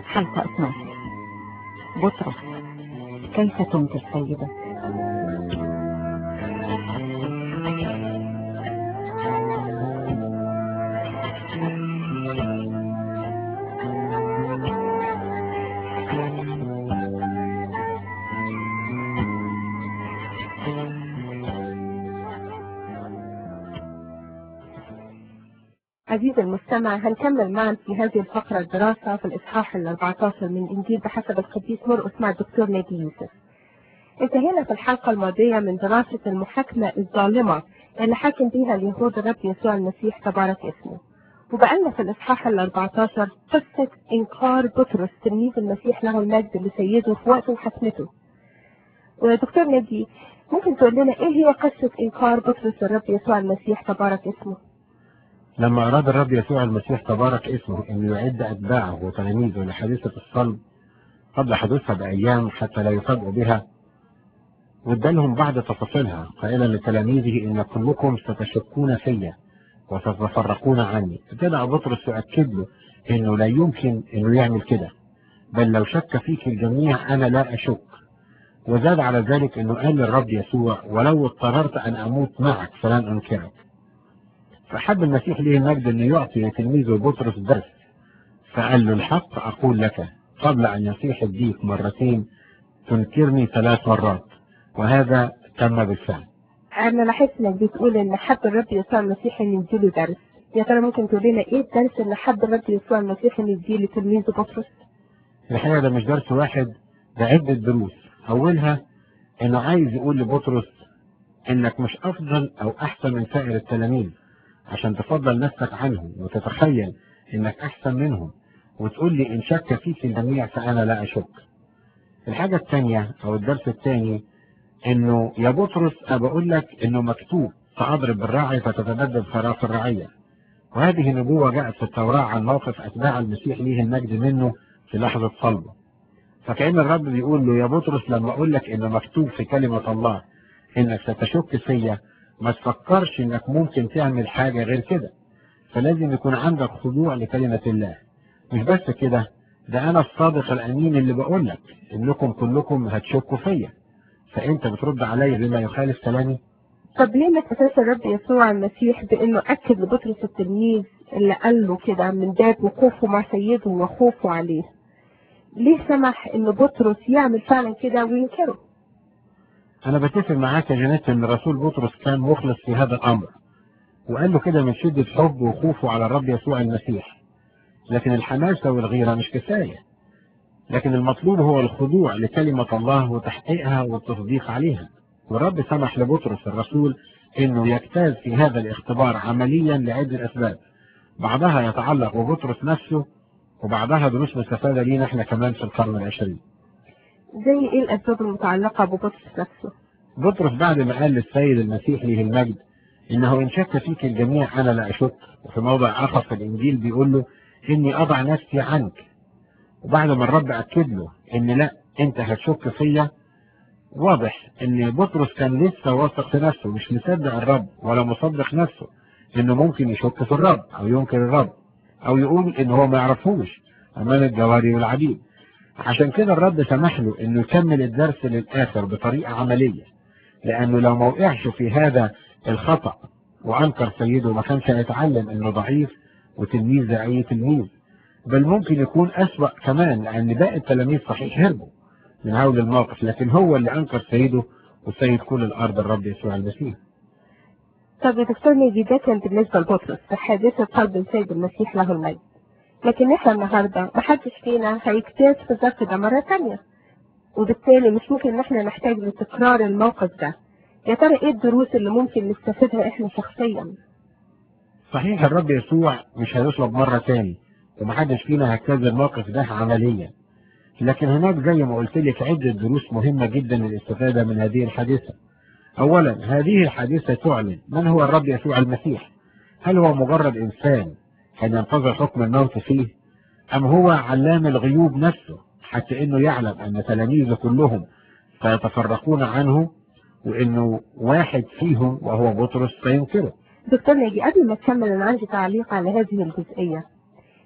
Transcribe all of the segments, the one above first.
حلقة 12 بطرس كيف تنكر سيدك عزيزي المستمع هنكمل معا في هذه الفقرة الدراسة في الإصحاح ال 14 من إنجيل بحسب القديس مرقس مع الدكتور ناجي يوسف. انتهينا في الحلقة الماضية من دراسة المحاكمة الظالمة اللي حاكم بها اليهود الرب يسوع المسيح تبارك اسمه. وبقالنا في الإصحاح ال 14 قصة إنكار بطرس تلميذ المسيح له المجد لسيده في وقت محاكمته. ودكتور ناجي ممكن تقول لنا إيه هي قصة إنكار بطرس الرب يسوع المسيح تبارك اسمه؟ لما أراد الرب يسوع المسيح تبارك اسمه أن يعد أتباعه وتلاميذه لحادثة الصلب قبل حدوثها بأيام حتى لا يفاجئوا بها وادالهم بعض تفاصيلها قائلا لتلاميذه إن كلكم ستشكون فيا وستتفرقون عني ابتدأ بطرس يؤكد له إنه لا يمكن إنه يعمل كده بل لو شك فيك الجميع أنا لا أشك وزاد على ذلك إنه قال للرب يسوع ولو اضطررت أن أموت معك فلن أنكرك فحب المسيح ليه المجد أن يعطي لتلميذه بطرس درس فقال له الحق أقول لك قبل أن يصيح الديك مرتين تنكرني ثلاث مرات وهذا تم بالفعل أنا لاحظت إنك بتقول إن حب الرب يسوع المسيح إن يديله درس. يا ترى ممكن تقول لنا إيه الدرس اللي حب الرب يسوع المسيح إن يديه لتلميذه بطرس؟ الحقيقة ده مش درس واحد ده عدة دروس أولها إنه عايز يقول لبطرس إنك مش أفضل أو أحسن من سائر التلاميذ عشان تفضل نفسك عنهم وتتخيل إنك أحسن منهم وتقول لي إن شك فيك الجميع فأنا لا أشك. الحاجة الثانية أو الدرس الثاني إنه يا بطرس بقول لك إنه مكتوب فأضرب بالراعي فتتبدل خراف الرعية. وهذه نبوة جاءت في التوراة عن موقف أتباع المسيح ليه المجد منه في لحظة صلبه. فكأن الرب بيقول له يا بطرس لما أقول لك إنه مكتوب في كلمة الله إنك ستشك فيا ما تفكرش إنك ممكن تعمل حاجة غير كده. فلازم يكون عندك خضوع لكلمة الله. مش بس كده ده أنا الصادق الأمين اللي بقول لك إنكم كلكم هتشكوا فيا. فأنت بترد عليا بما يخالف كلامي؟ طب ليه ما تساس الرب يسوع المسيح بإنه أكد لبطرس التلميذ اللي قال له كده من باب وقوفه مع سيده وخوفه عليه؟ ليه سمح إن بطرس يعمل فعلا كده وينكره؟ أنا بتفق معاك يا جنات إن الرسول بطرس كان مخلص في هذا الأمر وقال له كده من شدة حبه وخوفه على الرب يسوع المسيح لكن الحماسة والغيرة مش كفاية لكن المطلوب هو الخضوع لكلمة الله وتحقيقها والتصديق عليها والرب سمح لبطرس الرسول انه يجتاز في هذا الاختبار عمليا لعدة اسباب بعضها يتعلق ببطرس نفسه وبعضها دروس مستفادة لينا احنا كمان في القرن العشرين زي إيه الأسباب المتعلقة ببطرس نفسه؟ بطرس بعد ما قال للسيد المسيح له المجد انه ان شك فيك الجميع انا لا اشك وفي موضع اخر في الانجيل بيقول له اني اضع نفسي عنك وبعد ما الرب اكد له ان لا انت هتشك فيا واضح ان بطرس كان لسه واثق في نفسه مش مصدق الرب ولا مصدق نفسه انه ممكن يشك في الرب او ينكر الرب او يقول ان هو ما يعرفوش امام الجواري والعبيد عشان كده الرب سمح له انه يكمل الدرس للاخر بطريقه عمليه لانه لو ما وقعش في هذا الخطا وانكر سيده ما كانش هيتعلم انه ضعيف وتلميذ زي اي تلميذ بل ممكن يكون اسوأ كمان لان باقي التلاميذ صحيح هربوا من هول الموقف لكن هو اللي انكر سيده وسيد كل الارض الرب يسوع المسيح طب يا دكتور نيجي ده كان بالنسبة لبطرس في حادثة قلب السيد المسيح له المجد. لكن احنا النهارده محدش فينا هيجتاز في الظرف ده مرة تانية. وبالتالي مش ممكن ان احنا نحتاج لتكرار الموقف ده. يا ترى ايه الدروس اللي ممكن نستفيدها احنا شخصيا؟ صحيح الرب يسوع مش هيطلب مرة تاني ومحدش فينا هيجتاز الموقف ده عمليا لكن هناك زي ما قلت لك عدة دروس مهمة جدا للاستفادة من هذه الحادثة أولا هذه الحادثة تعلن من هو الرب يسوع المسيح هل هو مجرد إنسان كان ينتظر حكم الموت فيه أم هو علام الغيوب نفسه حتى أنه يعلم أن تلاميذه كلهم سيتفرقون عنه وأنه واحد فيهم وهو بطرس سينكره دكتور ناجي قبل ما تكمل انا عندي تعليق على هذه الجزئية.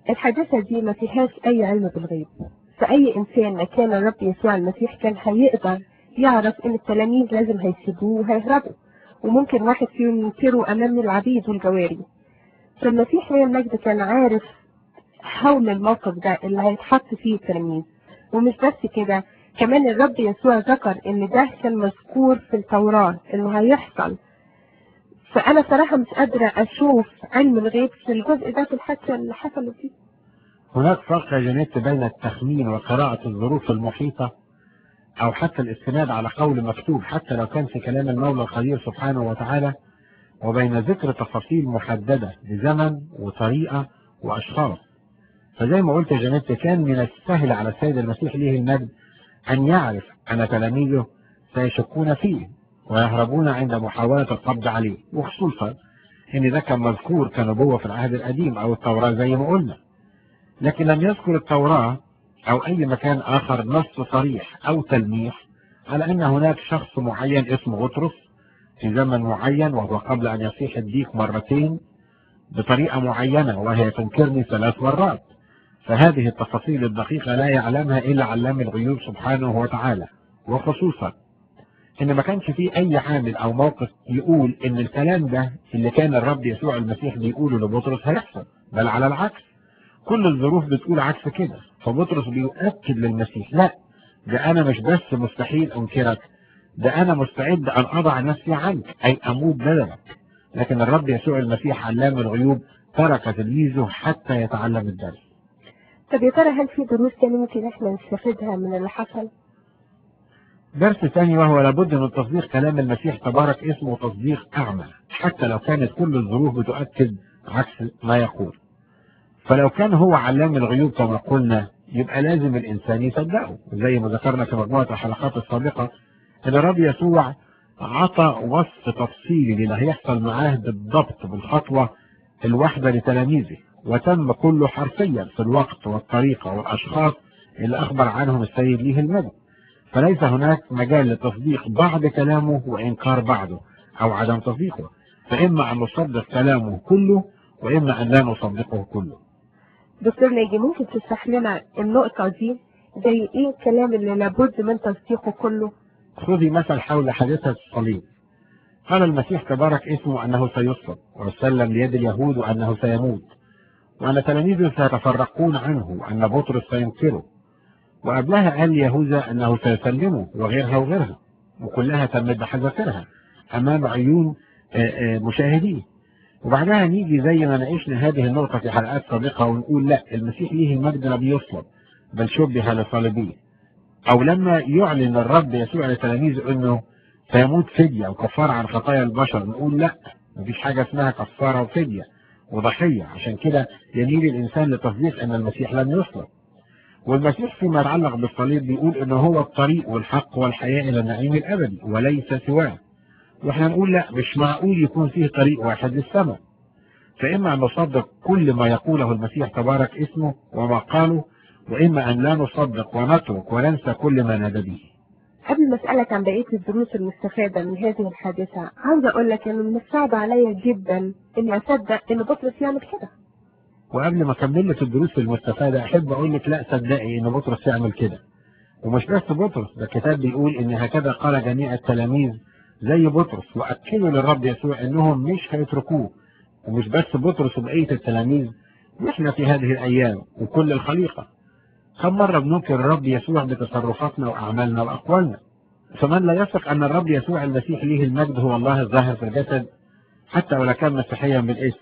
الحادثة دي ما فيهاش أي علم بالغيب فأي إنسان مكان الرب يسوع المسيح كان هيقدر يعرف إن التلاميذ لازم هيسيبوه وهيهربوا وممكن واحد فيهم ينكروا أمام العبيد والجواري فالمسيح ليه المجد كان عارف حول الموقف ده اللي هيتحط فيه التلاميذ ومش بس كده كمان الرب يسوع ذكر ان ده كان مذكور في التوراة انه هيحصل فانا صراحة مش قادرة اشوف علم الغيب في الجزء ده في الحادثة اللي حصلت دي هناك فرق يا جانيت بين التخمين وقراءة الظروف المحيطة أو حتى الاستناد على قول مكتوب حتى لو كان في كلام المولى القدير سبحانه وتعالى وبين ذكر تفاصيل محددة بزمن وطريقة وأشخاص فزي ما قلت يا جانيت كان من السهل على السيد المسيح ليه المجد أن يعرف أن تلاميذه سيشكون فيه ويهربون عند محاولة القبض عليه وخصوصا ان ده كان مذكور كنبوة في العهد القديم او التوراة زي ما قلنا لكن لم يذكر التوراة او اي مكان اخر نص صريح او تلميح على ان هناك شخص معين اسمه بطرس في زمن معين وهو قبل ان يصيح الديك مرتين بطريقة معينة وهي تنكرني ثلاث مرات فهذه التفاصيل الدقيقة لا يعلمها إلا علام الغيوب سبحانه وتعالى وخصوصا ان ما كانش فيه اي عامل او موقف يقول ان الكلام ده اللي كان الرب يسوع المسيح بيقوله لبطرس هيحصل بل على العكس كل الظروف بتقول عكس كده فبطرس بيؤكد للمسيح لا ده انا مش بس مستحيل انكرك ده انا مستعد ان اضع نفسي عنك اي اموت بدلك لكن الرب يسوع المسيح علام الغيوب ترك تلميذه حتى يتعلم الدرس طب يا ترى هل في دروس تاني ممكن احنا نستفيدها من اللي حصل؟ درس ثاني وهو لابد من تصديق كلام المسيح تبارك اسمه تصديق أعمى حتى لو كانت كل الظروف بتؤكد عكس ما يقول فلو كان هو علام الغيوب كما قلنا يبقى لازم الإنسان يصدقه زي ما ذكرنا في مجموعة الحلقات السابقة إن الرب يسوع عطى وصف تفصيلي للي هيحصل معاه بالضبط بالخطوة الواحدة لتلاميذه وتم كله حرفيا في الوقت والطريقة والأشخاص اللي أخبر عنهم السيد ليه المجد فليس هناك مجال لتصديق بعض كلامه وإنكار بعضه أو عدم تصديقه فإما أن نصدق كلامه كله وإما أن لا نصدقه كله دكتور ناجي ممكن تشرح لنا النقطة دي زي ايه الكلام اللي لابد من تصديقه كله خذي مثل حول حادثة الصليب قال المسيح تبارك اسمه أنه سيصلب وسلم ليد اليهود أنه سيموت وأن تلاميذه سيتفرقون عنه وأن بطرس سينكره وقبلها قال يهوذا أنه سيسلمه وغيرها وغيرها وكلها تمت بحذافيرها أمام عيون مشاهديه وبعدها نيجي زي ما ناقشنا هذه النقطة في حلقات سابقة ونقول لا المسيح ليه المجد لم يصلب بل شبه لصالبيه أو لما يعلن الرب يسوع لتلاميذه أنه سيموت فدية أو كفارة عن خطايا البشر نقول لا مفيش حاجة اسمها كفارة وفدية وضحية عشان كده يميل الإنسان لتصديق أن المسيح لم يصلب والمسيح فيما يتعلق بالصليب بيقول انه هو الطريق والحق والحياة الى النعيم الابدي وليس سواه واحنا نقول لا مش معقول يكون فيه طريق واحد للسماء فاما ان نصدق كل ما يقوله المسيح تبارك اسمه وما قاله واما ان لا نصدق ونترك وننسى كل ما نادى به قبل ما اسالك عن بقيه الدروس المستفاده من هذه الحادثه عاوزه اقول لك انه من الصعب عليا جدا اني اصدق ان بطرس يعمل كده وقبل ما اكمل لك الدروس المستفاده احب اقول لك لا صدقي ان بطرس يعمل كده ومش بس بطرس ده الكتاب بيقول ان هكذا قال جميع التلاميذ زي بطرس واكدوا للرب يسوع انهم مش هيتركوه ومش بس بطرس وبقيه التلاميذ واحنا في هذه الايام وكل الخليقه كم مره بننكر الرب يسوع بتصرفاتنا واعمالنا واقوالنا فمن لا يثق ان الرب يسوع المسيح ليه المجد هو الله الظاهر في الجسد حتى ولو كان مسيحيا بالاسم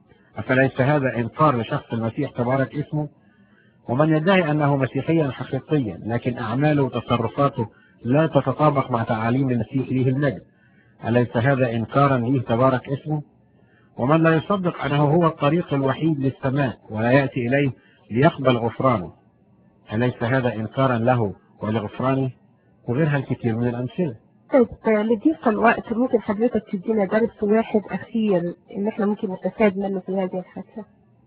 أفليس هذا إنكار لشخص المسيح تبارك اسمه ومن يدعي أنه مسيحيا حقيقيا لكن أعماله وتصرفاته لا تتطابق مع تعاليم المسيح ليه المجد أليس هذا إنكارا ليه تبارك اسمه ومن لا يصدق أنه هو الطريق الوحيد للسماء ولا يأتي إليه ليقبل غفرانه أليس هذا إنكارا له ولغفرانه وغيرها الكثير من الأمثلة طيب لضيق الوقت ممكن حضرتك تدينا درس واحد أخير إن إحنا ممكن نستفاد منه في هذه الحادثة؟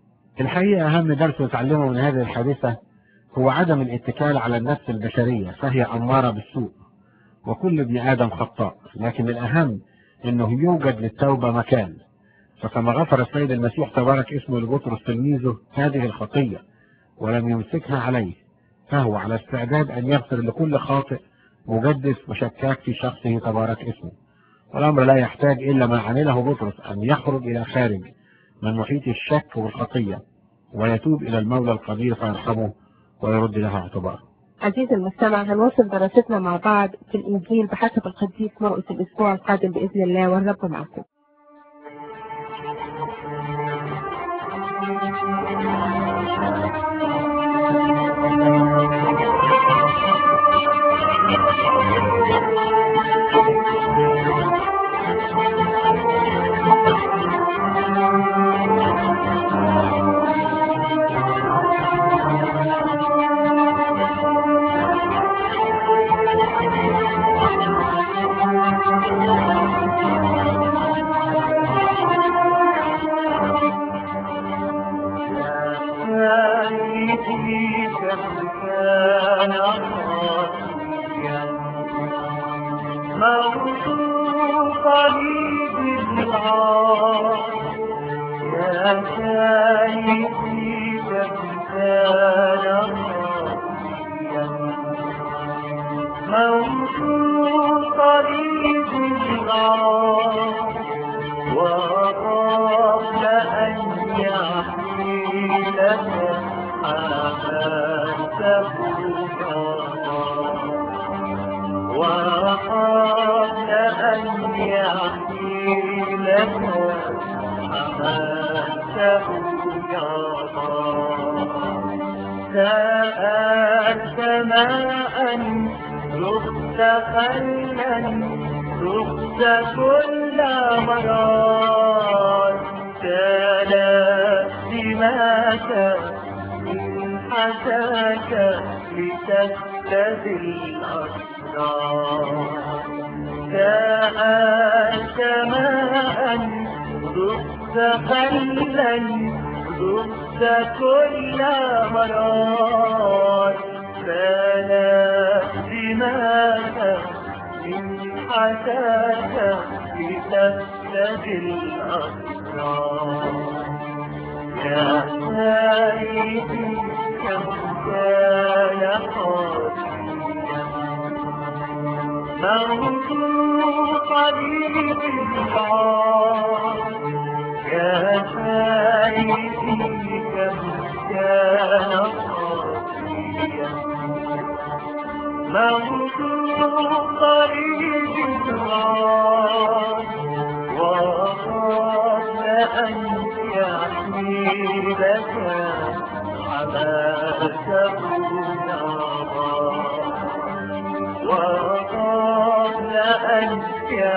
الحقيقة أهم درس نتعلمه من هذه الحادثة هو عدم الاتكال على النفس البشرية فهي أمارة بالسوء وكل ابن آدم خطاء لكن الأهم أنه يوجد للتوبة مكان فكما غفر السيد المسيح تبارك اسمه لبطرس تلميذه هذه الخطية ولم يمسكها عليه فهو على استعداد أن يغفر لكل خاطئ مجدس وشكاك في شخصه تبارك اسمه والأمر لا يحتاج إلا ما عمله بطرس أن يخرج إلى خارج من محيط الشك والخطية ويتوب إلى المولى القدير فيرحمه ويرد له اعتباره عزيزي المستمع هنواصل دراستنا مع بعض في الإنجيل بحسب القديس مرقس الأسبوع القادم بإذن الله والرب معكم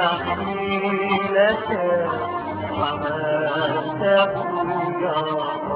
يحملك وما تقول